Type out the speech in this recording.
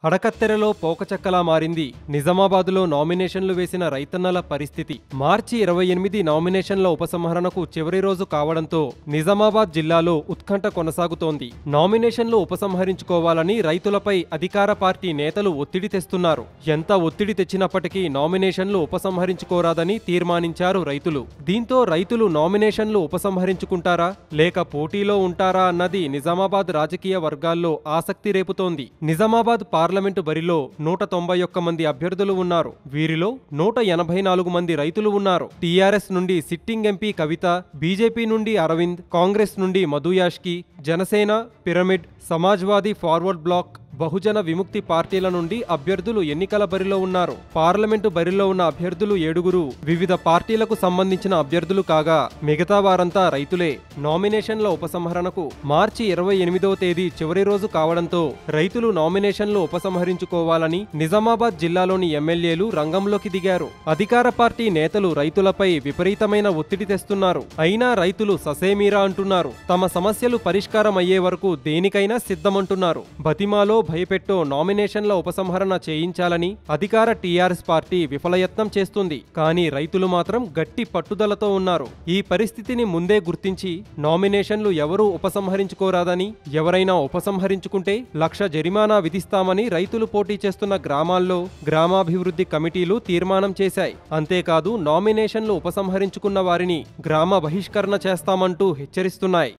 హడకత్తెరలో పోకచక్కలా మారింది నిజామాబాద్లో నామినేషన్లు వేసిన రైతన్నల పరిస్థితి మార్చి ఇరవై ఎనిమిది నామినేషన్ల ఉపసంహరణకు చివరి రోజు కావడంతో నిజామాబాద్ జిల్లాలో ఉత్కంఠ కొనసాగుతోంది నామినేషన్లు ఉపసంహరించుకోవాలని రైతులపై అధికార పార్టీ నేతలు ఒత్తిడి తెస్తున్నారు ఎంత ఒత్తిడి తెచ్చినప్పటికీ నామినేషన్లు ఉపసంహరించుకోరాదని తీర్మానించారు రైతులు దీంతో రైతులు నామినేషన్లు ఉపసంహరించుకుంటారా లేక పోటీలో ఉంటారా అన్నది నిజామాబాద్ రాజకీయ వర్గాల్లో ఆసక్తి రేపుతోంది నిజామాబాద్ పార్లమెంటు బరిలో నూట తొంభై ఒక్క మంది అభ్యర్థులు ఉన్నారు వీరిలో నూట ఎనభై నాలుగు మంది రైతులు ఉన్నారు టీఆర్ఎస్ నుండి సిట్టింగ్ ఎంపీ కవిత బీజేపీ నుండి అరవింద్ కాంగ్రెస్ నుండి Madhu Yashki Janasena Pyramid Samajwadi Forward Bloc Bahujan Vimukti పార్టీల నుండి అభ్యర్థులు ఎన్నికల బరిలో ఉన్నారు పార్లమెంటు బరిలో ఉన్న అభ్యర్థులు ఏడుగురు వివిధ పార్టీలకు సంబంధించిన అభ్యర్థులు కాగా మిగతా వారంతా రైతులే నామినేషన్ల ఉపసంహరణకు మార్చి ఇరవై ఎనిమిదవ తేదీ చివరి రోజు కావడంతో రైతులు నామినేషన్లు ఉపసంహరించుకోవాలని నిజామాబాద్ జిల్లాలోని ఎమ్మెల్యేలు రంగంలోకి దిగారు అధికార పార్టీ నేతలు రైతులపై విపరీతమైన ఒత్తిడి తెస్తున్నారు అయినా రైతులు ససేమీరా అంటున్నారు తమ సమస్యలు పరిష్కారం అయ్యే వరకు దేనికైనా సిద్ధమంటున్నారు బతిమాలో భయపెట్టో నామినేషన్ల ఉపసంహరణ చేయించాలని అధికార టీఆర్ఎస్ పార్టీ విఫలయత్నం చేస్తుంది కానీ రైతులు మాత్రం గట్టి పట్టుదలతో ఉన్నారు ఈ పరిస్థితిని ముందే గుర్తించి నామినేషన్లు ఎవరూ ఉపసంహరించుకోరాదని ఎవరైనా ఉపసంహరించుకుంటే లక్ష జరిమానా విధిస్తామని రైతులు పోటీ చేస్తున్న గ్రామాల్లో గ్రామాభివృద్ధి కమిటీలు తీర్మానం చేశాయి అంతేకాదు నామినేషన్లు ఉపసంహరించుకున్న వారిని గ్రామ బహిష్కరణ చేస్తామంటూ హెచ్చరిస్తున్నాయి